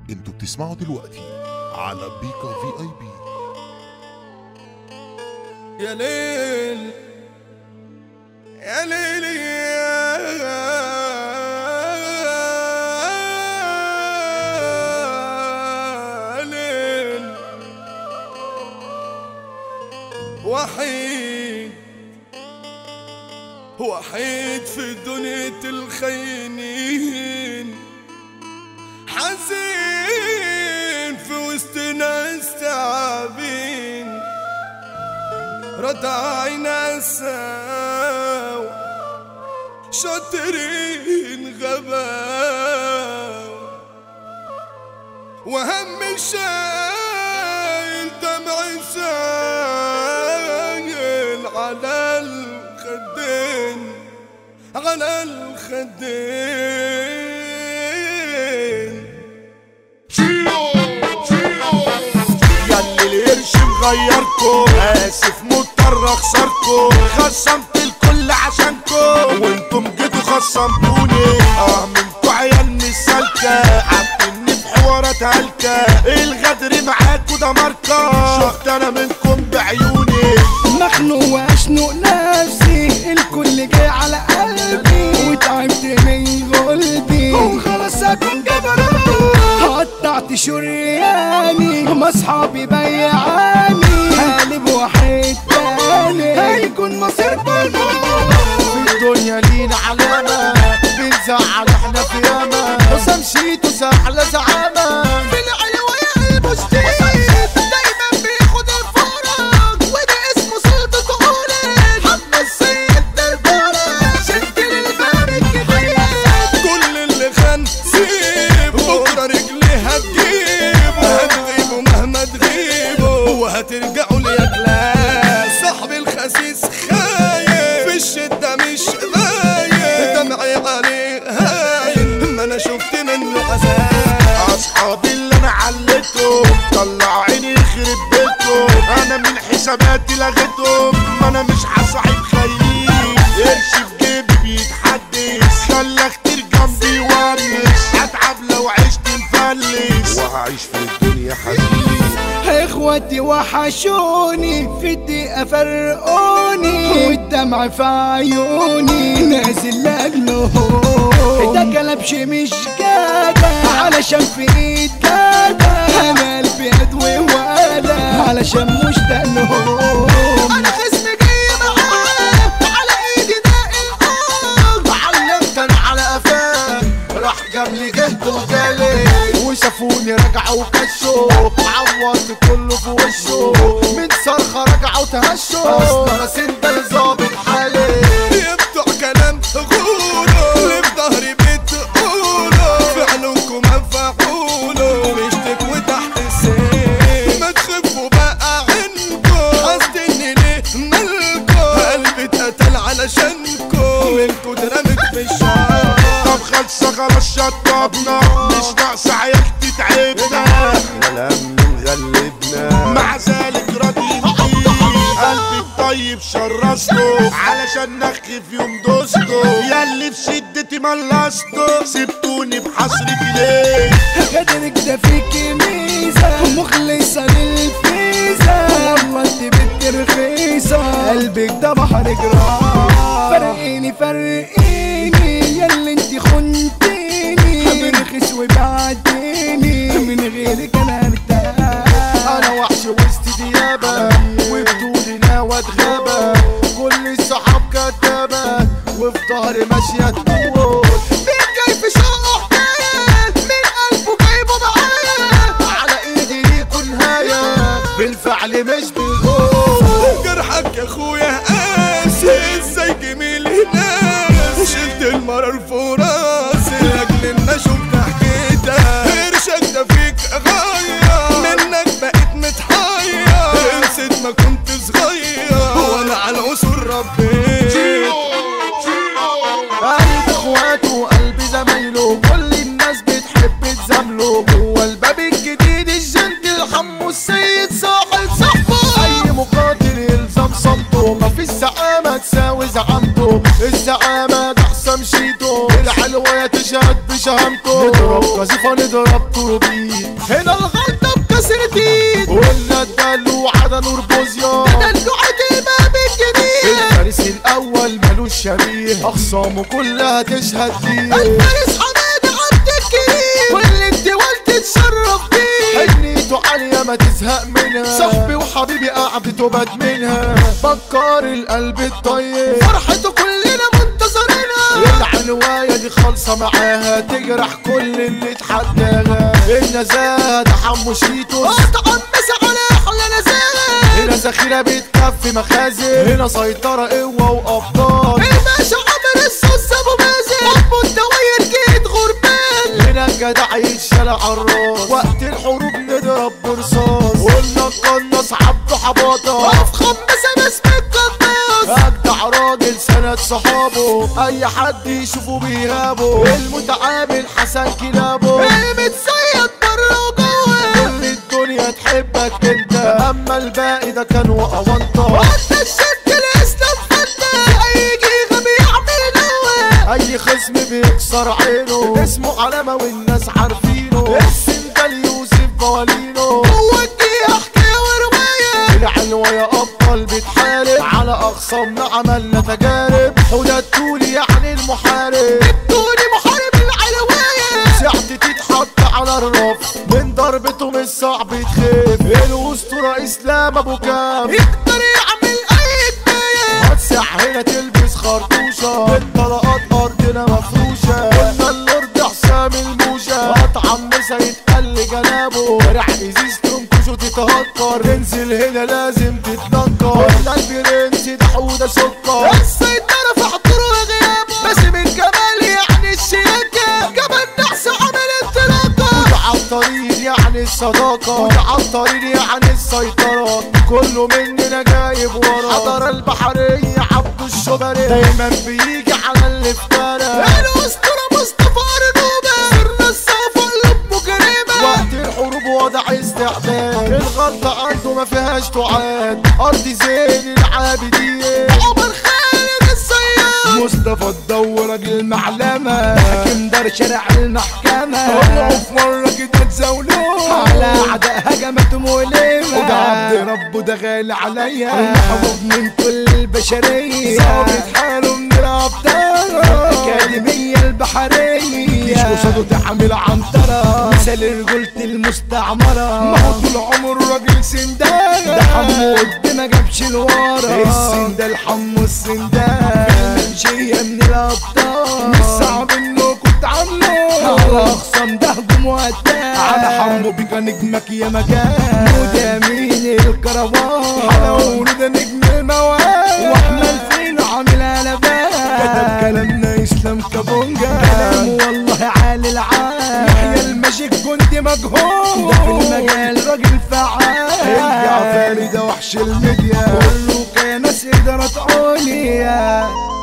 انتوا بتسمعوا دلوقتي على بيكا في اي بي يا ليل يا ليل يا ليل وحيد وحيد في دنيا الخينين حزين في وسط ناس تعبين ردعنا سوا شاطرين غباو وهم شايل دمع سايل على الخدين على الخدين ياللي القرش مغيركم اسف مضطر اخسركم خصمت الكل عشانكم وانتم جيتوا خصمتوني اه منكوا عيال مش سالكه عارفيني في حوارات هلكه الغدر معاكوا ده ماركه شفت انا منكم بعيوني مخنوق واشنق نفسي الكل جاي على قلبي وتعبت من قلبي وخلاص اكون جبروت قطعت شرياني هم اصحابي بيعاني قالب واحد تاني هيكون مصير بنوت في الدنيا لينا علامة بنزعل احنا في ياما حسام شيتو سحلة زعامة في العلوة يا المشتيت دايما بياخد الفرج وده اسمه سلطة قولي حمى السيد دربورة شد للباب الكبير كل اللي خان سيبه بكره رجلي هتجيبه هتغيبوا مهما تغيبوا وهترجعوا لي يا كلاس صاحبي الخسيس خايف في الشدة مش غايب دمعي عليه هايل ما انا شفت منه عذاب اصحابي اللي انا عليتهم طلعوا عيني يخرب بيتهم انا من حساباتي لغيتهم ما انا مش هصاحب خيي قرش في جيبي بيتحدث خلى كتير جنبي يونس هتعب لو عشت مفلس وهعيش في الدنيا حزين اخواتي وحشوني في الدقيقة فرقوني والدمع في عيوني نازل لاجلهم ده كلبش مش جدع علشان في ايد جدع انا قلبي ادوي وقلق علشان مشتاق لهم انا خصمي جاي معاه على ايدي ده الارض علمت انا على قفاه راح جاب لي جهد وجالي وشافوني رجعوا كشوا عوضت كله في وشه من صرخة رجعوا تهشوا اصل راسين ده ظابط حالي يبدع كلام غوره اللي في ظهري بتقوله فعلكم انفعوله بيشتكوا تحت السيف ما تخفوا بقى عنكم قصدي ليه مالكم قلبي اتقتل علشانكم منكوا اترمت في الشارع طب خلصة خلاص شطبنا مش ناقصة عيال تتعبنا احنا الهم مغلبنا مع ذلك راضيين بيه. قلبي الطيب شرسته علشان نخف يوم دوسته ياللي في شدتي ملصته سبتوني بحسرتي ليه قدرك ده فيك ميزة مخلصة للفيزة والله انت بنت رخيصة قلبك ده بحر جراح فرقيني فرقيني ياللي انت خنتيني برخص وبعديني من غيرك انا ارتاح انا وحش وسط ديابة وبدوني ناوى اتغابة كل الصحاب كدابة وفي ظهري ماشية تموت مين جاي في شقه حكاية من قلبه جايبه معايا على ايدي ليكوا نهاية بالفعل مش بالقول جرحك يا اخويا قاسي ازاي جميل ناس شلت المرار في راسي لاجل ان اشوف حكيتها قرشك ده فيك غاية منك بقيت متحير نسيت ما كنت صغير وانا على الاصول ربيت قلب اخواته وقلب زمايله كل الناس بتحب تزامله جوه الباب الجديد الجنت الحمو السيد صاحب صاحبه اي مقاتل يلزم صمته مفيش زعامة تساوي زعامته الزعامة ده حسام شيتو العلوة تشهد بشهامته نضرب قذيفة نضرب روبين هنا الغلطة بكسرة ايد قلنا الدلوع ده نور بوزيا دلوعة الباب الجديد الفارس الاول ملوش شبيه اخصامه كلها تشهد ليه الفارس حماد عبد الكريم كل الدول تتشرف بيه حنيته عالية ما تزهق منها صاحبي وحبيبي قعدته بدمنها بكار القلب الطيب فرحته كلنا منتظرينها العنواية دي خالصة معاها تجرح كل اللي اتحداها النزاهة ده حمو شيتوس اتحمس على احلى نزاهة هنا ذخيرة بتكفي مخازن هنا سيطرة قوة وأبطال الباشا عمر الصوص ابو مازن ابو الدواير جيت غربان هنا الجدع يتشال عالراس وقت الحروب نضرب برصاص قلنا القناص عبده حباطة افخم مسا اسم القناص أجدع راجل سند صحابه أي حد يشوفه بيهابه المتعامل حسن كلابه المتصيد بره وجوه كل الدنيا تحبك انت أما الباقي ده كان وقوانطة وانت الشك الاسلام فتى هيجي غبي يعمل نوى أي خصم بيكسر عينه اسمه علامة والناس عارفينه اسم ده ليوسف موالينه ودي احكي ورواية العنوة يا أبطال بتحارب على أخصامنا عملنا تجارب حدى الطول يعني المحارب دوني محارب العلواية ساعتي تتحط على الرف من ضربته مش صعب تخاف الأسطورة إسلام أبو كام يقدر يعمل اي كفاية هتسع هنا تلبس خرطوشة الطلقات أرضنا مفروشة قلنا اللورد حسام الموشة أطعم مسا يتقل جنابه رح إزيز تنكش وتتهكر تنزل هنا لازم تتنكر قلنا البرنس ده حودة سكر السيطرة في حضور وغيابه بس من جمال يعني الشياكة جبل نحس عمل انطلاقة وده عالطريق يعني الصداقة وده عالطريق يعني السيطرة كله مننا جايب ورا حضر البحرية عبد الشبري دايما بيجي على اللي افترى الاسطورة مصطفى رنوبة سرنا الصفا قلوب مجرمة وقت الحروب وضع استعداد الغلطة عنده ما فيهاش تعاد أرض زين العابدين عمر خالد الصياد مصطفى الدور راجل معلمة حاكم دار شارع المحكمة طلعوا في مرة كده تزاولوه على أعداء هجمت مؤلمة وده عبد ربه ده غالي عليا محبوب من كل البشرية ظابط حاله من الأبطال الأكاديمية البحرية مش قصاده تعمل عنترة مثال رجولة المستعمرة ما هو طول عمره راجل سندان ده حمو قد ما جابش الورا السندال حمو السندال المنشية من الأبطال مش صعب انكم تعاملوا على أخصام ده هجوم وقتال على حمو بيك نجمك يا مكان وده مين الكروان حلاوة ده نجم المواد واحمل فين عامل قلبان كتب كلامنا اسلام كابونجا كلامه والله عالي العال يحيى الماجيك جندي مجهول ده في المجال راجل فعال الجعفري ده وحش الميديا كله كان ناس إدارة عليا